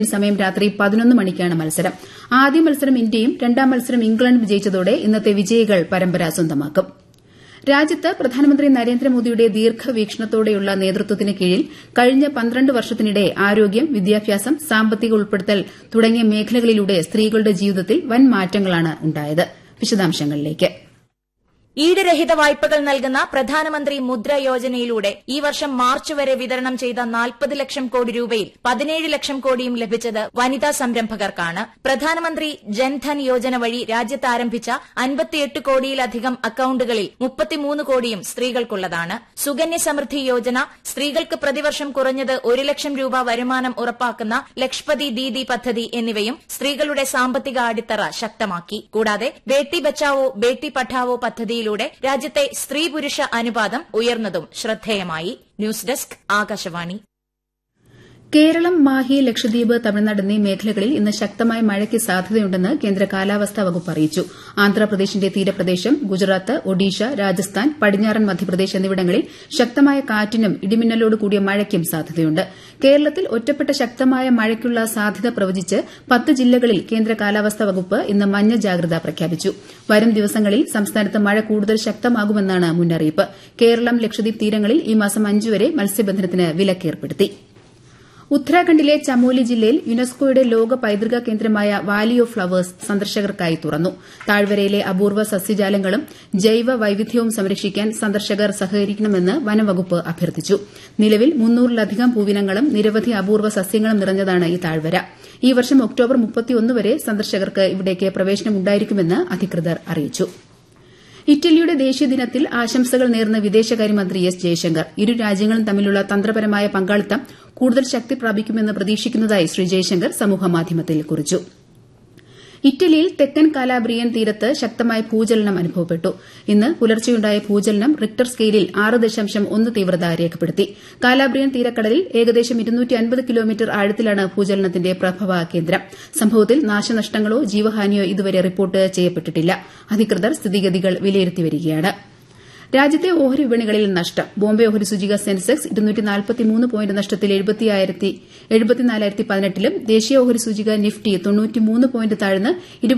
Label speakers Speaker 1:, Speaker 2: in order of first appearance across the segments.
Speaker 1: സമയം രാത്രി പതിനൊന്ന് മണിക്കാണ് മത്സരം ആദ്യ മത്സരം ഇന്ത്യയും രണ്ടാം മത്സരം ഇംഗ്ലണ്ടും വിജയിച്ചതോടെ ഇന്നത്തെ വിജയികൾ പരമ്പര സ്വന്തമാക്കും രാജ്യത്ത് പ്രധാനമന്ത്രി നരേന്ദ്രമോദിയുടെ ദീർഘവീക്ഷണത്തോടെയുള്ള നേതൃത്വത്തിന് കീഴിൽ കഴിഞ്ഞ പന്ത്രണ്ട് വർഷത്തിനിടെ ആരോഗ്യം വിദ്യാഭ്യാസം സാമ്പത്തിക ഉൾപ്പെടുത്തൽ തുടങ്ങിയ മേഖലകളിലൂടെ സ്ത്രീകളുടെ ജീവിതത്തിൽ വൻ മാറ്റങ്ങളാണ് ഉണ്ടായത് വിശദാംശങ്ങളിലേക്ക്
Speaker 2: ഈടുരഹിത വായ്പകൾ നൽകുന്ന പ്രധാനമന്ത്രി മുദ്ര യോജനയിലൂടെ ഈ വർഷം മാർച്ച് വരെ വിതരണം ചെയ്ത നാൽപ്പത് ലക്ഷം കോടി രൂപയിൽ പതിനേഴ് ലക്ഷം കോടിയും ലഭിച്ചത് വനിതാ സംരംഭകർക്കാണ് പ്രധാനമന്ത്രി ജൻധൻ യോജന വഴി രാജ്യത്ത് ആരംഭിച്ച അൻപത്തിയെട്ട് കോടിയിലധികം അക്കൌണ്ടുകളിൽ മുപ്പത്തിമൂന്ന് കോടിയും സ്ത്രീകൾക്കുള്ളതാണ് സുകന്യ സമൃദ്ധി യോജന സ്ത്രീകൾക്ക് പ്രതിവർഷം കുറഞ്ഞത് ഒരു ലക്ഷം രൂപ വരുമാനം ഉറപ്പാക്കുന്ന ലക്ഷ്പതി ദീദി പദ്ധതി എന്നിവയും സ്ത്രീകളുടെ സാമ്പത്തിക അടിത്തറ ശക്തമാക്കി കൂടാതെ ബേട്ടി ബച്ചാവോ ബേട്ടി പഠാവോ പദ്ധതി പദ്ധതിയിലൂടെ രാജ്യത്തെ സ്ത്രീ പുരുഷ അനുപാതം ഉയർന്നതും ശ്രദ്ധേയമായി ന്യൂസ് ഡെസ്ക് ആകാശവാണി
Speaker 1: കേരളം മാഹി ലക്ഷദ്വീപ് തമിഴ്നാട് എന്നീ മേഖലകളിൽ ഇന്ന് ശക്തമായ മഴയ്ക്ക് സാധ്യതയുണ്ടെന്ന് കേന്ദ്ര കാലാവസ്ഥാ വകുപ്പ് അറിയിച്ചു ആന്ധ്രാപ്രദേശിന്റെ തീരപ്രദേശം ഗുജറാത്ത് ഒഡീഷ രാജസ്ഥാൻ പടിഞ്ഞാറൻ മധ്യപ്രദേശ് എന്നിവിടങ്ങളിൽ ശക്തമായ കാറ്റിനും ഇടിമിന്നലോട് കൂടിയ മഴയ്ക്കും സാധ്യതയുണ്ട് കേരളത്തിൽ ഒറ്റപ്പെട്ട ശക്തമായ മഴയ്ക്കുള്ള സാധ്യത പ്രവചിച്ച് പത്ത് ജില്ലകളിൽ കേന്ദ്ര കാലാവസ്ഥാ വകുപ്പ് ഇന്ന് മഞ്ഞ ജാഗ്രത പ്രഖ്യാപിച്ചു വരും ദിവസങ്ങളിൽ സംസ്ഥാനത്ത് മഴ കൂടുതൽ ശക്തമാകുമെന്നാണ് മുന്നറിയിപ്പ് കേരളം ലക്ഷദ്വീപ് തീരങ്ങളിൽ ഈ മാസം അഞ്ചുവരെ മത്സ്യബന്ധനത്തിന് വിലക്കേർപ്പെടുത്തി ഉത്തരാഖണ്ഡിലെ ചമോലി ജില്ലയിൽ യുനെസ്കോയുടെ ലോക പൈതൃക കേന്ദ്രമായ വാലി ഓഫ് ഫ്ളവേഴ്സ് സന്ദർശകർക്കായി തുറന്നു താഴ്വരയിലെ അപൂർവ സസ്യജാലങ്ങളും ജൈവ വൈവിധ്യവും സംരക്ഷിക്കാൻ സന്ദർശകർ സഹകരിക്കണമെന്ന് വനംവകുപ്പ് അഭ്യർത്ഥിച്ചു നിലവിൽ മുന്നൂറിലധികം പൂവിനങ്ങളും നിരവധി അപൂർവ സസ്യങ്ങളും നിറഞ്ഞതാണ് ഈ താഴ്വര ഈ വർഷം ഒക്ടോബർ വരെ സന്ദർശകർക്ക് ഇവിടേക്ക് പ്രവേശനമുണ്ടായിരിക്കുമെന്ന് അധികൃതർ അറിയിച്ചു ഇറ്റലിയുടെ ദേശീയ ദിനത്തിൽ ആശംസകൾ നേർന്ന വിദേശകാര്യമന്ത്രി എസ് ജയശങ്കർ ഇരു രാജ്യങ്ങളും തമ്മിലുള്ള തന്ത്രപരമായ പങ്കാളിത്തം കൂടുതൽ ശക്തി പ്രാപിക്കുമെന്ന് പ്രതീക്ഷിക്കുന്നതായി ശ്രീ ജയശങ്കർ സമൂഹമാധ്യമത്തിൽ കുറിച്ചു ഇറ്റലിയിൽ തെക്കൻ കാലാബ്രിയൻ തീരത്ത് ശക്തമായ ഭൂചലനം അനുഭവപ്പെട്ടു ഇന്ന് പുലർച്ചെയുണ്ടായ ഭൂചലനം റിക്ടർ സ്കെയിലിൽ ആറ് ദശാംശം ഒന്ന് തീവ്രത രേഖപ്പെടുത്തി കാലാബ്രിയൻ തീരക്കടലിൽ ഏകദേശം കിലോമീറ്റർ ആഴത്തിലാണ് ഭൂചലനത്തിന്റെ പ്രഭവ കേന്ദ്രം സംഭവത്തിൽ നാശനഷ്ടങ്ങളോ ജീവഹാനിയോ ഇതുവരെ റിപ്പോർട്ട് ചെയ്യപ്പെട്ടിട്ടില്ല അധികൃതർ സ്ഥിതിഗതികൾ വിലയിരുത്തി വരികയാണ് രാജ്യത്തെ ഓഹരി വിപണികളിൽ നഷ്ടം ബോംബെ ഓഹരി സൂചിക സെൻസെക്സ് പോയിന്റ് നഷ്ടത്തിൽ ലും ദേശീയ ഓഹരി സൂചിക നിഫ്റ്റി പോയിന്റ് താഴ്ന്ന്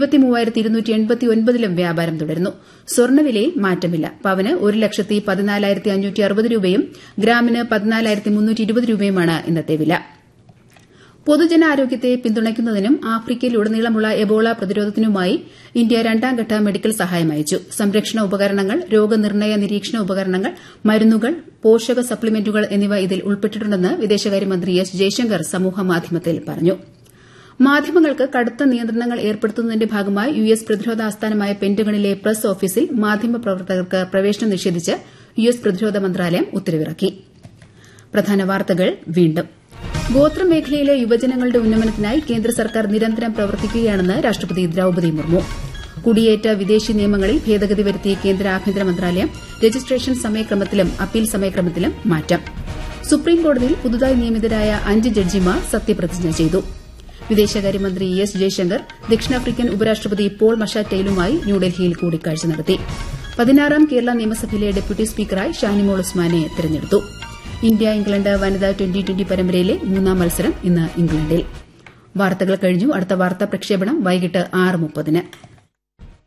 Speaker 1: ലും വ്യാപാരം തുടരുന്നു സ്വർണ്ണവിലയിൽ മാറ്റമില്ല പവന് ഒരു ലക്ഷത്തി പതിനാലായിരത്തി അഞ്ഞൂറ്റി അറുപത് രൂപയും ഗ്രാമിന് പതിനാലായിരത്തി മുന്നൂറ്റി ഇരുപത് രൂപയുമാണ് ഇന്നത്തെ വില പൊതുജനാരോഗ്യത്തെ പിന്തുണയ്ക്കുന്നതിനും ആഫ്രിക്കയിലുടനീളമുള്ള എബോള പ്രതിരോധത്തിനുമായി ഇന്ത്യ രണ്ടാംഘട്ട മെഡിക്കൽ സഹായം അയച്ചു സംരക്ഷണ ഉപകരണങ്ങൾ രോഗനിർണയ നിരീക്ഷണ ഉപകരണങ്ങൾ മരുന്നുകൾ പോഷക സപ്ലിമെന്റുകൾ എന്നിവ ഇതിൽ ഉൾപ്പെട്ടിട്ടുണ്ടെന്ന് വിദേശകാര്യമന്ത്രി എസ് ജയശങ്കർ സമൂഹമാധ്യമത്തിൽ പറഞ്ഞു മാധ്യമങ്ങൾക്ക് കടുത്ത നിയന്ത്രണങ്ങൾ ഏർപ്പെടുത്തുന്നതിന്റെ ഭാഗമായി യു എസ് പ്രതിരോധ ആസ്ഥാനമായ പെന്റഗണിലെ പ്രസ് ഓഫീസിൽ മാധ്യമപ്രവർത്തകർക്ക് പ്രവേശനം നിഷേധിച്ച് യു എസ് പ്രതിരോധ മന്ത്രാലയം ഉത്തരവിറക്കി പ്രധാന വാർത്തകൾ വീണ്ടും ഗോത്രമേഖലയിലെ യുവജനങ്ങളുടെ ഉന്നമനത്തിനായി കേന്ദ്ര സർക്കാർ നിരന്തരം പ്രവർത്തിക്കുകയാണെന്ന് രാഷ്ട്രപതി ദ്രൌപദി മുർമു കുടിയേറ്റ വിദേശി നിയമങ്ങളിൽ ഭേദഗതി വരുത്തിയ കേന്ദ്ര ആഭ്യന്തര മന്ത്രാലയം രജിസ്ട്രേഷൻ സമയക്രമത്തിലും അപ്പീൽ സമയക്രമത്തിലും മാറ്റം സുപ്രീംകോടതിയിൽ പുതുതായി നിയമിതരായ അഞ്ച് ജഡ്ജിമാർ സത്യപ്രതിജ്ഞ ചെയ്തു വിദേശകാര്യമന്ത്രി എസ് ജയശങ്കർ ദക്ഷിണാഫ്രിക്കൻ ഉപരാഷ്ട്രപതി പോൾ മഷാറ്റയിലുമായി ന്യൂഡൽഹിയിൽ കൂടിക്കാഴ്ച നടത്തി പതിനാറാം കേരള നിയമസഭയിലെ ഡെപ്യൂട്ടി സ്പീക്കറായി ഷാനിമോൾ ഉസ്മാനെ തെരഞ്ഞെടുത്തു ഇന്ത്യ ഇംഗ്ലണ്ട് വനിതാ ട്വന്റി ട്വന്റി പരമ്പരയിലെ മൂന്നാം മത്സരം ഇന്ന് ഇംഗ്ലണ്ടിൽ വാർത്തകൾ കഴിഞ്ഞു അടുത്ത വാർത്താ പ്രക്ഷേപണം വൈകിട്ട് ആറ് മുപ്പതിന്